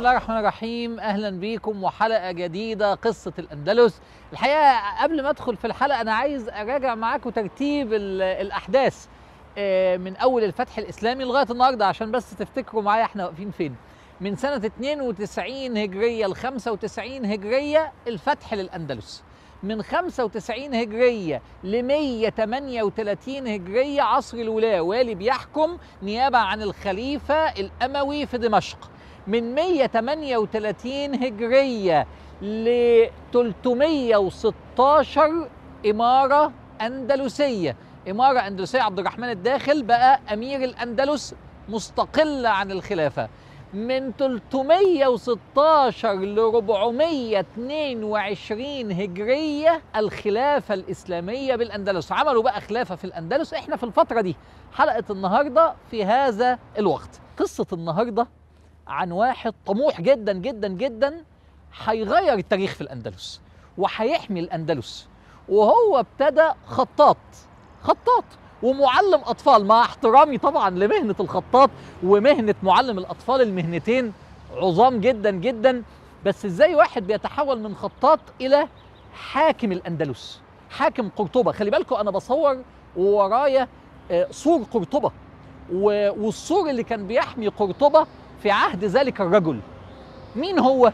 الله الرحمن الرحيم اهلا بيكم وحلقه جديده قصه الاندلس الحقيقه قبل ما ادخل في الحلقه انا عايز اراجع معاكم ترتيب ال- الاحداث آه، من اول الفتح الاسلامي لغايه النهارده عشان بس تفتكروا معايا احنا واقفين فين من سنه 92 هجريه ل 95 هجريه الفتح للاندلس من 95 هجريه ل 138 هجريه عصر الولايه والي بيحكم نيابه عن الخليفه الاموي في دمشق من 138 هجريه ل 316 اماره اندلسيه اماره اندلسيه عبد الرحمن الداخل بقى امير الاندلس مستقل عن الخلافه من 316 ل 422 هجريه الخلافه الاسلاميه بالاندلس عملوا بقى خلافه في الاندلس احنا في الفتره دي حلقه النهارده في هذا الوقت قصه النهارده عن واحد طموح جدا جدا جدا هيغير التاريخ في الاندلس وهيحمي الاندلس وهو ابتدى خطاط خطاط ومعلم اطفال مع احترامي طبعا لمهنه الخطاط ومهنه معلم الاطفال المهنتين عظام جدا جدا بس ازاي واحد بيتحول من خطاط الى حاكم الاندلس حاكم قرطبه خلي بالكم انا بصور وورايا آه، سور قرطبه و- والسور اللي كان بيحمي قرطبه في عهد ذلك الرجل مين هو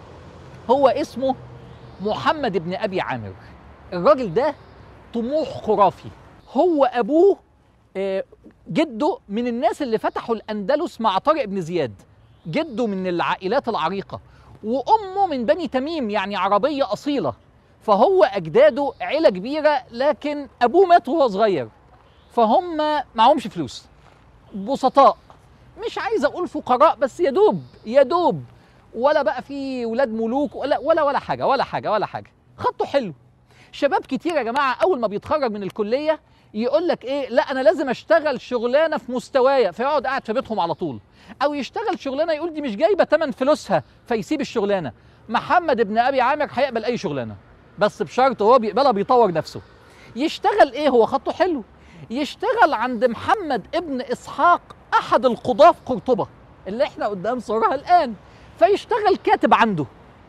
هو اسمه محمد بن ابي عامر الراجل ده طموح خرافي هو ابوه آه، جده من الناس اللي فتحوا الاندلس مع طارق بن زياد جده من العائلات العريقه وامه من بني تميم يعني عربيه اصيله فهو اجداده عيله كبيره لكن ابوه مات وهو صغير فهم معهمش فلوس بسطاء مش عايز اقول فقراء بس يا دوب يا دوب ولا بقى في ولاد ملوك ولا ولا ولا حاجه ولا حاجه ولا حاجه خطه حلو شباب كتير يا جماعه اول ما بيتخرج من الكليه يقول لك ايه لا انا لازم اشتغل شغلانه في مستوايا فيقعد قاعد في بيتهم على طول او يشتغل شغلانه يقول دي مش جايبه ثمن فلوسها فيسيب الشغلانه محمد بن ابي عامر هيقبل اي شغلانه بس بشرط هو بيقبلها بيطور نفسه يشتغل ايه هو خطه حلو يشتغل عند محمد ابن اسحاق احد القضاه في قرطبه اللي احنا قدام صورها الان فيشتغل كاتب عنده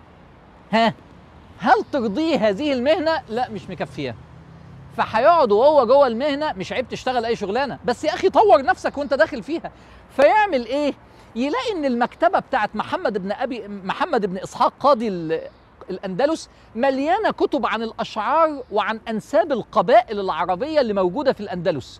ها هل ترضيه هذه المهنه لا مش مكفيه فهيقعد وهو جوه المهنه مش عيب تشتغل اي شغلانه بس يا اخي طور نفسك وانت داخل فيها فيعمل ايه يلاقي ان المكتبه بتاعت محمد بن ابي محمد بن اسحاق قاضي ال- الاندلس مليانه كتب عن الاشعار وعن انساب القبائل العربيه اللي موجوده في الاندلس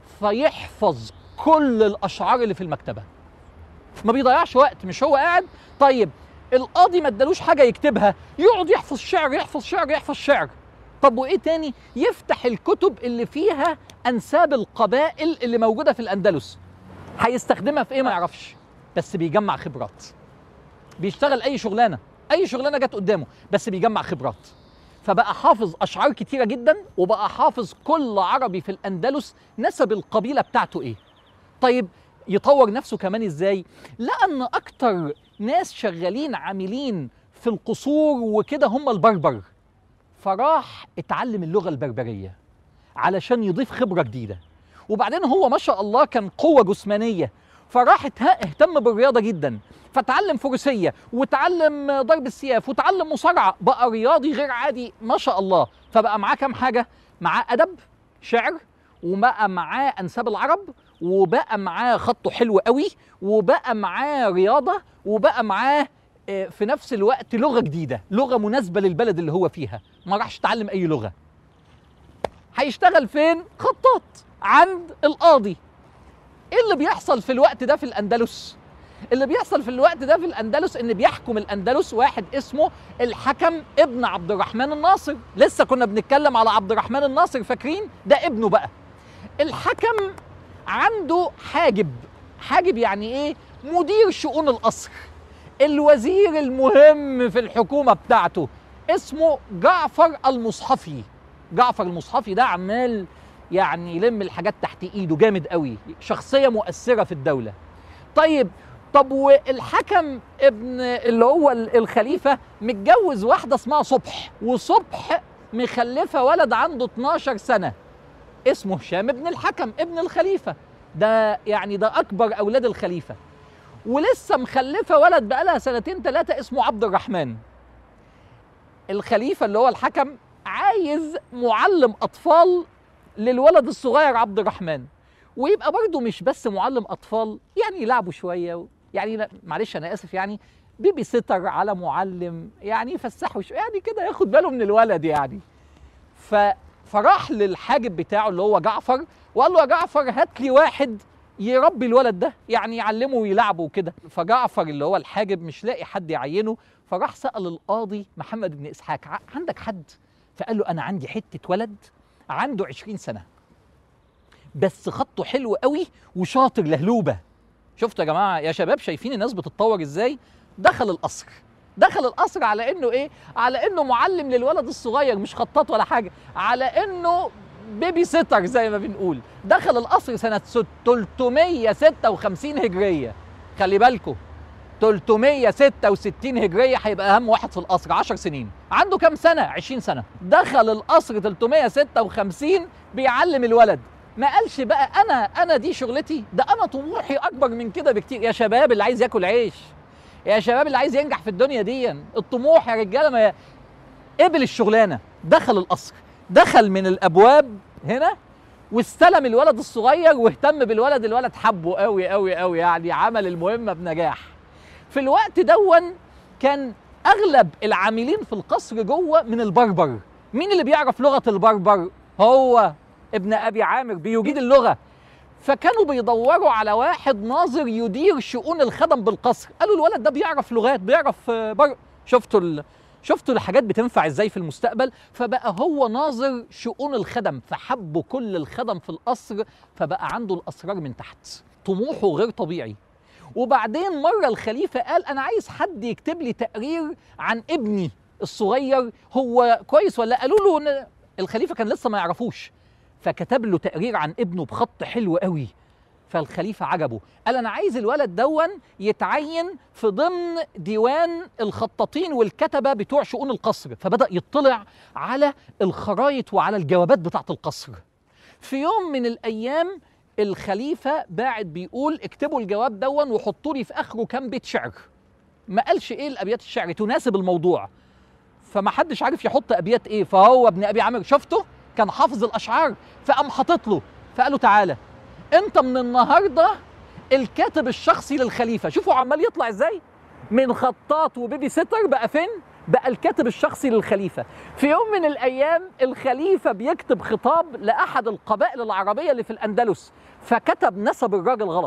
فيحفظ كل الاشعار اللي في المكتبه ما بيضيعش وقت مش هو قاعد طيب القاضي ما ادالوش حاجه يكتبها يقعد يحفظ شعر يحفظ شعر يحفظ شعر طب وايه تاني يفتح الكتب اللي فيها انساب القبائل اللي موجوده في الاندلس هيستخدمها في ايه ما يعرفش بس بيجمع خبرات بيشتغل اي شغلانه اي شغلانه جت قدامه بس بيجمع خبرات فبقى حافظ اشعار كتيره جدا وبقى حافظ كل عربي في الاندلس نسب القبيله بتاعته ايه طيب يطور نفسه كمان ازاي لان اكتر ناس شغالين عاملين في القصور وكده هم البربر فراح اتعلم اللغه البربريه علشان يضيف خبره جديده وبعدين هو ما شاء الله كان قوه جسمانيه فراح ته- اهتم بالرياضه جدا فتعلم فروسيه وتعلم ضرب السياف وتعلم مصارعه بقى رياضي غير عادي ما شاء الله فبقى معاه كام حاجه معاه ادب شعر وبقى معاه انساب العرب وبقى معاه خطه حلو قوي وبقى معاه رياضه وبقى معاه آه، في نفس الوقت لغه جديده لغه مناسبه للبلد اللي هو فيها ما راحش يتعلم اي لغه هيشتغل فين خطاط عند القاضي ايه اللي بيحصل في الوقت ده في الاندلس اللي بيحصل في الوقت ده في الاندلس ان بيحكم الاندلس واحد اسمه الحكم ابن عبد الرحمن الناصر لسه كنا بنتكلم على عبد الرحمن الناصر فاكرين ده ابنه بقى الحكم عنده حاجب حاجب يعني ايه مدير شؤون القصر الوزير المهم في الحكومه بتاعته اسمه جعفر المصحفي جعفر المصحفي ده عمال يعني يلم الحاجات تحت ايده جامد قوي شخصيه مؤثره في الدوله طيب طب والحكم ابن اللي هو ال- الخليفه متجوز واحده اسمها صبح وصبح مخلفه ولد عنده 12 سنه اسمه هشام ابن الحكم ابن الخليفه ده يعني ده اكبر اولاد الخليفه ولسه مخلفه ولد بقالها سنتين ثلاثه اسمه عبد الرحمن الخليفه اللي هو الحكم عايز معلم اطفال للولد الصغير عبد الرحمن ويبقى برضه مش بس معلم اطفال يعني يلعبوا شويه و... يعني لا- معلش انا اسف يعني بيبي سيتر على معلم يعني يفسحوا شويه يعني كده ياخد باله من الولد يعني ف... فراح للحاجب بتاعه اللي هو جعفر وقال له يا جعفر هات لي واحد يربي الولد ده يعني يعلمه ويلعبه وكده فجعفر اللي هو الحاجب مش لاقي حد يعينه فراح سأل القاضي محمد بن إسحاق "ع- عندك حد فقال له أنا عندي حتة ولد عنده عشرين سنة بس خطه حلو قوي وشاطر لهلوبة شفتوا يا جماعة يا شباب شايفين الناس بتتطور ازاي دخل القصر دخل القصر على انه ايه على انه معلم للولد الصغير مش خطاط ولا حاجة على انه بيبي سيتر زي ما بنقول دخل القصر سنة ست- 356 هجرية خلي بالكم 366 هجرية هيبقى أهم واحد في القصر 10 سنين عنده كام سنة؟ 20 سنة دخل القصر 356 بيعلم الولد ما قالش بقى أنا أنا دي شغلتي ده أنا طموحي أكبر من كده بكتير يا شباب اللي عايز ياكل عيش يا شباب اللي عايز ينجح في الدنيا دي الطموح يا رجالة ما قبل الشغلانة دخل القصر دخل من الأبواب هنا واستلم الولد الصغير واهتم بالولد الولد حبه قوي قوي قوي يعني عمل المهمة بنجاح في الوقت دون كان اغلب العاملين في القصر جوه من البربر مين اللي بيعرف لغه البربر هو ابن ابي عامر بيجيد اللغه فكانوا بيدوروا على واحد ناظر يدير شؤون الخدم بالقصر قالوا الولد ده بيعرف لغات بيعرف آه، بر شفتوا ال... شفتوا الحاجات بتنفع ازاي في المستقبل فبقى هو ناظر شؤون الخدم فحبوا كل الخدم في القصر فبقى عنده الاسرار من تحت طموحه غير طبيعي وبعدين مرة الخليفة قال أنا عايز حد يكتب لي تقرير عن ابني الصغير هو كويس ولا قالوا له إن الخليفة كان لسه ما يعرفوش فكتب له تقرير عن ابنه بخط حلو قوي فالخليفة عجبه قال أنا عايز الولد دون يتعين في ضمن ديوان الخطاطين والكتبة بتوع شؤون القصر فبدأ يطلع على الخرايط وعلى الجوابات بتاعة القصر في يوم من الأيام الخليفة باعت بيقول اكتبوا الجواب دون وحطوا لي في آخره كام بيت شعر ما قالش ايه الابيات الشعر تناسب الموضوع فما حدش عارف يحط ابيات ايه فهو ابن ابي عامر شفته كان حافظ الاشعار فقام حاطط له فقال له تعالى انت من النهارده الكاتب الشخصي للخليفه شوفوا عمال يطلع ازاي من خطاط وبيبي سيتر بقى فين بقى الكاتب الشخصي للخليفه في يوم من الايام الخليفه بيكتب خطاب لاحد القبائل العربيه اللي في الاندلس فكتب نسب الراجل غلط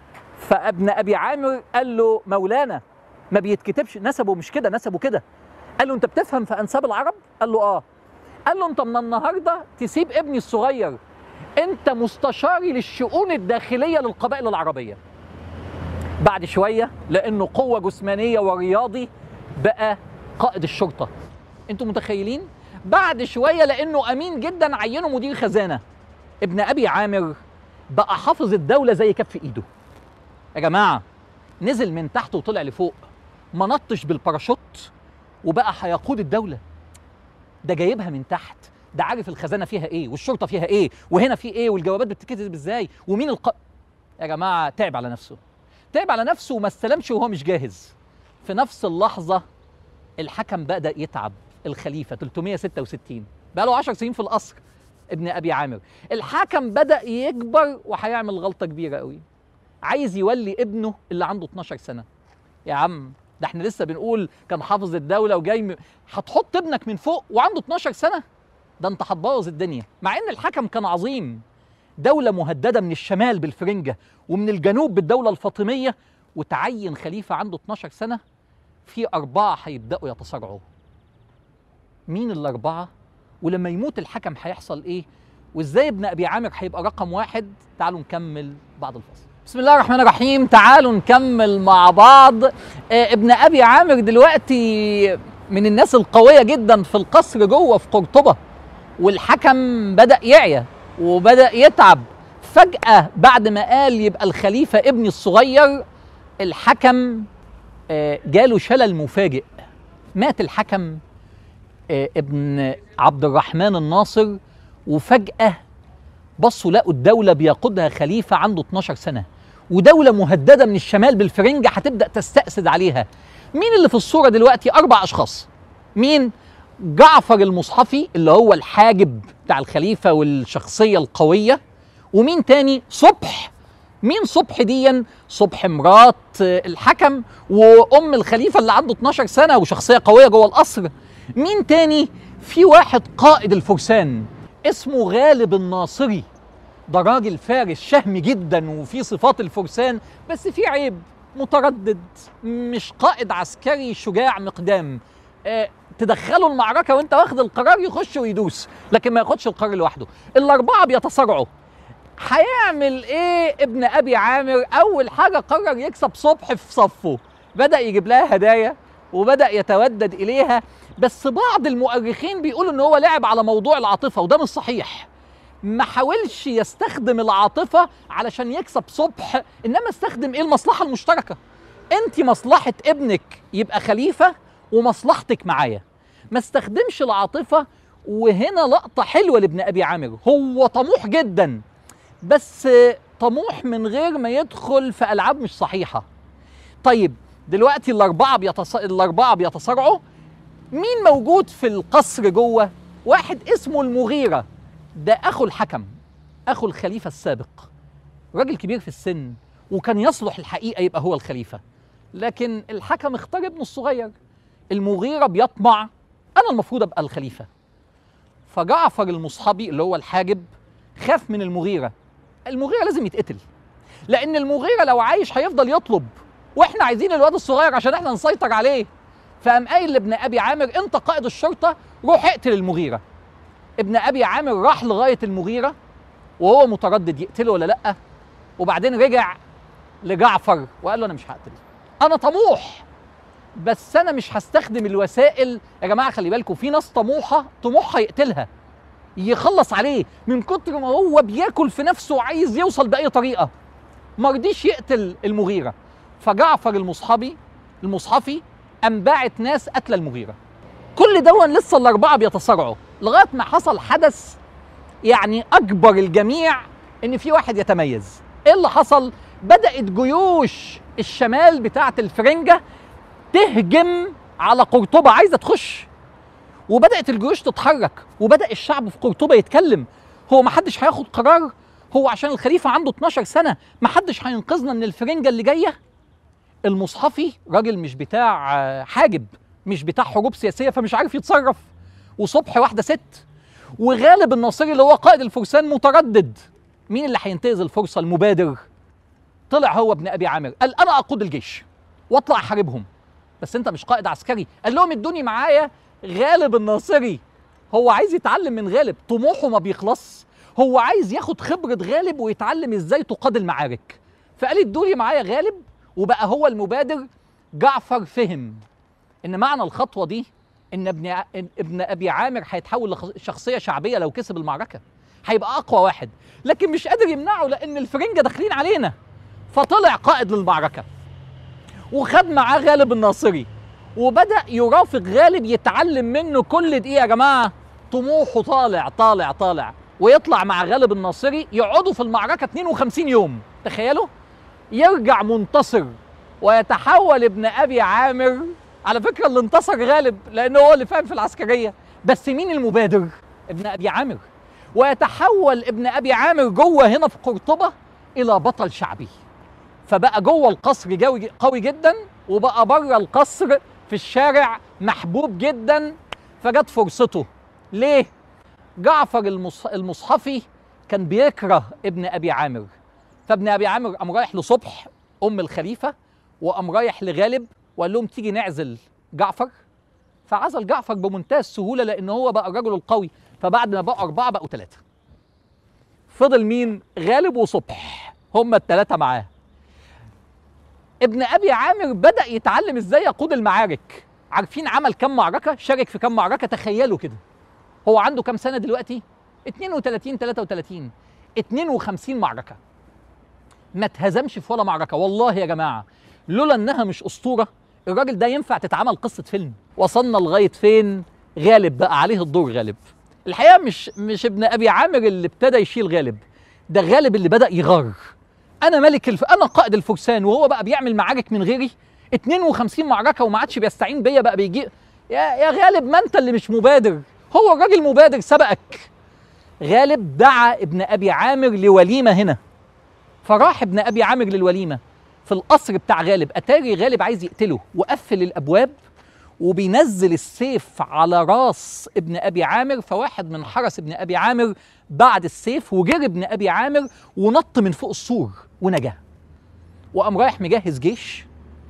فابن ابي عامر قال له مولانا ما بيتكتبش نسبه مش كده نسبه كده قال له انت بتفهم في انساب العرب قال له اه قال له انت من النهارده تسيب ابني الصغير انت مستشاري للشؤون الداخليه للقبائل العربيه بعد شويه لانه قوه جسمانيه ورياضي بقى قائد الشرطه انتوا متخيلين بعد شويه لانه امين جدا عينه مدير خزانه ابن ابي عامر بقى حافظ الدوله زي كف ايده يا جماعه نزل من تحت وطلع لفوق ما نطش بالباراشوت وبقى هيقود الدوله ده جايبها من تحت ده عارف الخزانه فيها ايه والشرطه فيها ايه وهنا في ايه والجوابات بتتكتب ازاي ومين الق... يا جماعه تعب على نفسه تعب على نفسه وما استلمش وهو مش جاهز في نفس اللحظه الحكم بدا يتعب الخليفه 366 بقى له 10 سنين في القصر ابن ابي عامر الحكم بدا يكبر وهيعمل غلطه كبيره قوي عايز يولي ابنه اللي عنده 12 سنه يا عم ده احنا لسه بنقول كان حافظ الدوله وجاي م... هتحط ابنك من فوق وعنده 12 سنه ده انت هتبوظ الدنيا مع ان الحكم كان عظيم دولة مهددة من الشمال بالفرنجة ومن الجنوب بالدولة الفاطمية وتعين خليفة عنده 12 سنة في أربعة هيبدأوا يتصارعوا مين الأربعة ولما يموت الحكم هيحصل إيه وإزاي ابن أبي عامر هيبقى رقم واحد تعالوا نكمل بعد الفصل بسم الله الرحمن الرحيم تعالوا نكمل مع بعض آه ابن أبي عامر دلوقتي من الناس القوية جدا في القصر جوه في قرطبة والحكم بدأ يعيا وبدأ يتعب فجأة بعد ما قال يبقى الخليفة ابني الصغير الحكم آه، جاله شلل مفاجئ مات الحكم آه، ابن عبد الرحمن الناصر وفجأة بصوا لقوا الدولة بيقودها خليفة عنده 12 سنة ودوله مهدده من الشمال بالفرنجه هتبدا تستأسد عليها مين اللي في الصوره دلوقتي اربع اشخاص مين جعفر المصحفي اللي هو الحاجب بتاع الخليفه والشخصيه القويه ومين تاني صبح مين صبح ديا صبح مرات الحكم وام الخليفه اللي عنده 12 سنه وشخصيه قويه جوه القصر مين تاني في واحد قائد الفرسان اسمه غالب الناصري ده راجل فارس شهم جدا وفي صفات الفرسان بس في عيب متردد مش قائد عسكري شجاع مقدام آه تدخله المعركة وانت واخد القرار يخش ويدوس لكن ما ياخدش القرار لوحده الأربعة بيتصارعوا هيعمل ايه ابن ابي عامر اول حاجه قرر يكسب صبح في صفه بدا يجيب لها هدايا وبدا يتودد اليها بس بعض المؤرخين بيقولوا ان هو لعب على موضوع العاطفه وده مش صحيح ما حاولش يستخدم العاطفه علشان يكسب صبح انما استخدم ايه المصلحه المشتركه انت مصلحه ابنك يبقى خليفه ومصلحتك معايا ما استخدمش العاطفه وهنا لقطه حلوه لابن ابي عامر هو طموح جدا بس طموح من غير ما يدخل في العاب مش صحيحه طيب دلوقتي الاربعه بيتص... الاربعه بيتصارعوا مين موجود في القصر جوه واحد اسمه المغيره ده اخو الحكم اخو الخليفه السابق راجل كبير في السن وكان يصلح الحقيقه يبقى هو الخليفه لكن الحكم اختار ابنه الصغير المغيره بيطمع انا المفروض ابقى الخليفه فجعفر المصحبي اللي هو الحاجب خاف من المغيره المغيره لازم يتقتل لان المغيره لو عايش هيفضل يطلب واحنا عايزين الواد الصغير عشان احنا نسيطر عليه فقام قايل لابن ابي عامر انت قائد الشرطه روح اقتل المغيره ابن ابي عامر راح لغايه المغيره وهو متردد يقتله ولا لا وبعدين رجع لجعفر وقال له انا مش هقتل انا طموح بس انا مش هستخدم الوسائل يا جماعه خلي بالكم في ناس طموحه طموحها يقتلها يخلص عليه من كتر ما هو بياكل في نفسه وعايز يوصل باي طريقه ما رضيش يقتل المغيره فجعفر المصحبي المصحفي قام باعت ناس قتل المغيره كل دون لسه الاربعه بيتصارعوا لغايه ما حصل حدث يعني اكبر الجميع ان في واحد يتميز ايه اللي حصل بدات جيوش الشمال بتاعه الفرنجه تهجم على قرطبه عايزه تخش وبدات الجيوش تتحرك وبدا الشعب في قرطبه يتكلم هو ما حدش هياخد قرار هو عشان الخليفه عنده 12 سنه ما حدش هينقذنا من الفرنجه اللي جايه المصحفي راجل مش بتاع حاجب مش بتاع حروب سياسيه فمش عارف يتصرف وصبح واحده ست وغالب الناصري اللي هو قائد الفرسان متردد مين اللي هينتهز الفرصه المبادر طلع هو ابن ابي عامر قال انا اقود الجيش واطلع احاربهم بس انت مش قائد عسكري قال لهم ادوني معايا غالب الناصري هو عايز يتعلم من غالب طموحه ما بيخلص هو عايز ياخد خبرة غالب ويتعلم ازاي تقاد المعارك فقال ادولي معايا غالب وبقى هو المبادر جعفر فهم ان معنى الخطوة دي ان ابن ابن ابي عامر هيتحول لشخصية شعبية لو كسب المعركة هيبقى اقوى واحد لكن مش قادر يمنعه لان الفرنجة داخلين علينا فطلع قائد للمعركة وخد معاه غالب الناصري وبدا يرافق غالب يتعلم منه كل دقيقه يا جماعه طموحه طالع طالع طالع ويطلع مع غالب الناصري يقعدوا في المعركه 52 يوم تخيلوا يرجع منتصر ويتحول ابن ابي عامر على فكره اللي انتصر غالب لانه هو اللي فاهم في العسكريه بس مين المبادر ابن ابي عامر ويتحول ابن ابي عامر جوه هنا في قرطبه الى بطل شعبي فبقى جوه القصر جوي قوي جدا وبقى بره القصر في الشارع محبوب جدا فجت فرصته ليه جعفر المص... المصحفي كان بيكره ابن ابي عامر فابن ابي عامر قام رايح لصبح ام الخليفه وقام رايح لغالب وقال لهم تيجي نعزل جعفر فعزل جعفر بمنتهى السهوله لان هو بقى الرجل القوي فبعد ما بقوا اربعه بقوا ثلاثه فضل مين غالب وصبح هم الثلاثه معاه ابن ابي عامر بدا يتعلم ازاي يقود المعارك عارفين عمل كم معركه شارك في كم معركه تخيلوا كده هو عنده كم سنه دلوقتي 32 33 52 معركه ما اتهزمش في ولا معركه والله يا جماعه لولا انها مش اسطوره الراجل ده ينفع تتعمل قصه فيلم وصلنا لغايه فين غالب بقى عليه الدور غالب الحقيقه مش مش ابن ابي عامر اللي ابتدى يشيل غالب ده غالب اللي بدا يغار انا ملك الف... انا قائد الفرسان وهو بقى بيعمل معارك من غيري 52 معركه وما عادش بيستعين بيا بقى بيجي يا يا غالب ما انت اللي مش مبادر هو الراجل مبادر سبقك غالب دعا ابن ابي عامر لوليمه هنا فراح ابن ابي عامر للوليمه في القصر بتاع غالب اتاري غالب عايز يقتله وقفل الابواب وبينزل السيف على راس ابن ابي عامر فواحد من حرس ابن ابي عامر بعد السيف وجري ابن ابي عامر ونط من فوق السور ونجا وقام رايح مجهز جيش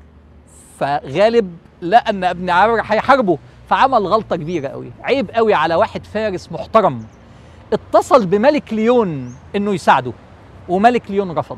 فغالب لقى ان ابن عامر هيحاربه فعمل غلطه كبيره قوي عيب قوي على واحد فارس محترم اتصل بملك ليون انه يساعده وملك ليون رفض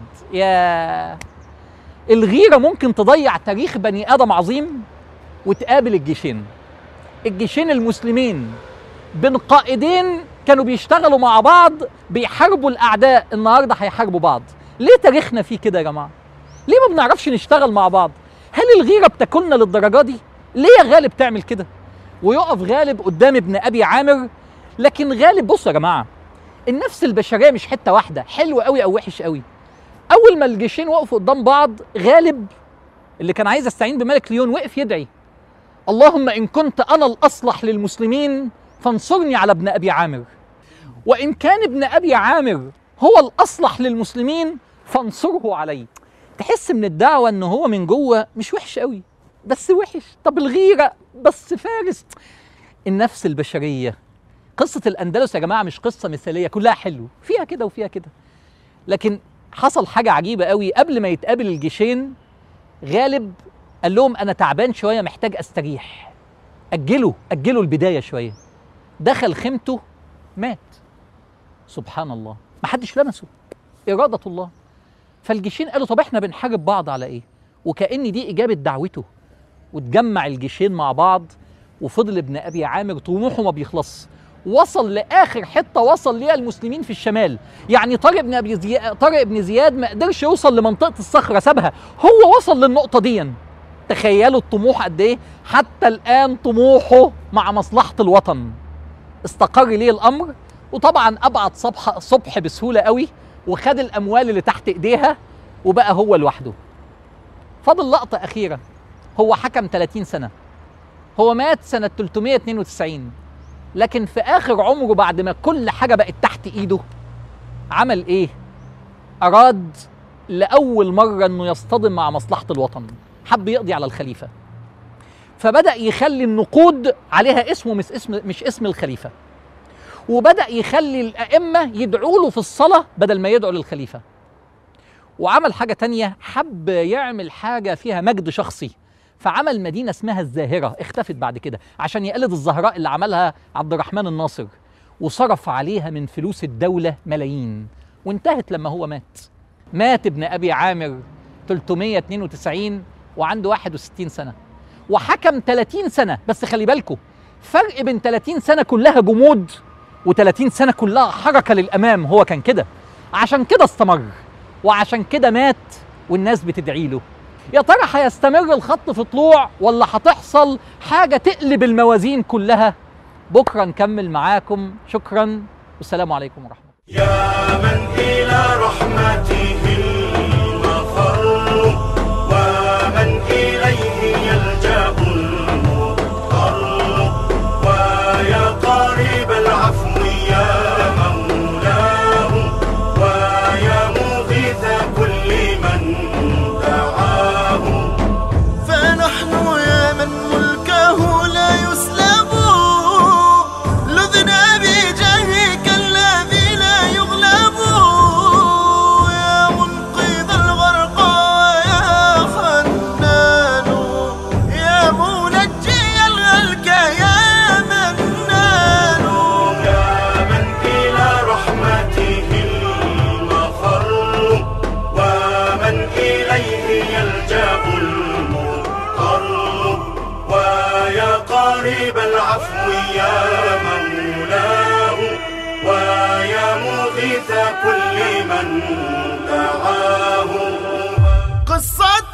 يا الغيره ممكن تضيع تاريخ بني ادم عظيم وتقابل الجيشين الجيشين المسلمين بين قائدين كانوا بيشتغلوا مع بعض بيحاربوا الاعداء النهارده هيحاربوا بعض ليه تاريخنا فيه كده يا جماعه ليه ما بنعرفش نشتغل مع بعض هل الغيره بتاكلنا للدرجه دي ليه يا غالب تعمل كده ويقف غالب قدام ابن ابي عامر لكن غالب بصوا يا جماعه النفس البشريه مش حته واحده حلو قوي او وحش قوي اول ما الجيشين وقفوا قدام بعض غالب اللي كان عايز استعين بملك ليون وقف يدعي اللهم ان كنت انا الاصلح للمسلمين فانصرني على ابن ابي عامر وان كان ابن ابي عامر هو الاصلح للمسلمين فانصره علي تحس من الدعوه ان هو من جوه مش وحش قوي بس وحش طب الغيره بس فارس النفس البشريه قصه الاندلس يا جماعه مش قصه مثاليه كلها حلو فيها كده وفيها كده لكن حصل حاجه عجيبه قوي قبل ما يتقابل الجيشين غالب قال لهم انا تعبان شويه محتاج استريح اجلوا اجلوا البدايه شويه دخل خيمته مات سبحان الله ما حدش لمسه اراده الله فالجيشين قالوا طب احنا بنحارب بعض على ايه وكأن دي اجابه دعوته وتجمع الجيشين مع بعض وفضل ابن ابي عامر طموحه ما بيخلص وصل لاخر حته وصل ليها المسلمين في الشمال يعني طارق بن ابي زياد طارق بن زياد ما قدرش يوصل لمنطقه الصخره سابها هو وصل للنقطه دي تخيلوا الطموح قد ايه حتى الان طموحه مع مصلحه الوطن استقر ليه الامر وطبعا ابعد صبح صبح بسهوله قوي وخد الاموال اللي تحت ايديها وبقى هو لوحده فاضل لقطه اخيره هو حكم 30 سنه هو مات سنه 392 لكن في اخر عمره بعد ما كل حاجه بقت تحت ايده عمل ايه اراد لاول مره انه يصطدم مع مصلحه الوطن حب يقضي على الخليفه فبدا يخلي النقود عليها اسمه مش اسم مش اسم الخليفه وبدا يخلي الائمه يدعوا له في الصلاه بدل ما يدعوا للخليفه وعمل حاجه تانية حب يعمل حاجه فيها مجد شخصي فعمل مدينه اسمها الزاهره اختفت بعد كده عشان يقلد الزهراء اللي عملها عبد الرحمن الناصر وصرف عليها من فلوس الدوله ملايين وانتهت لما هو مات مات ابن ابي عامر 392 وعنده 61 سنه وحكم 30 سنه بس خلي بالكم فرق بين 30 سنه كلها جمود و30 سنه كلها حركه للامام هو كان كده عشان كده استمر وعشان كده مات والناس بتدعي له يا ترى هيستمر الخط في طلوع ولا هتحصل حاجه تقلب الموازين كلها بكره نكمل معاكم شكرا والسلام عليكم ورحمه الله يا من إلى رحمته المفر ومن إليه يلجأ المضطر ويا قريب العفو يا مولاه ويا مغيث كل من دعاه فنحن يا من ملكه لا يسلب لذنا بجاهك الذي لا يغلب يا منقذ الغرق يا خنان يا منجي الهلك يا منان يا من إلى رحمته المفر ومن إليه يلجأ المضطر ويا قريب العفو يا مولاه ويا مغيث كل من دعاه قصة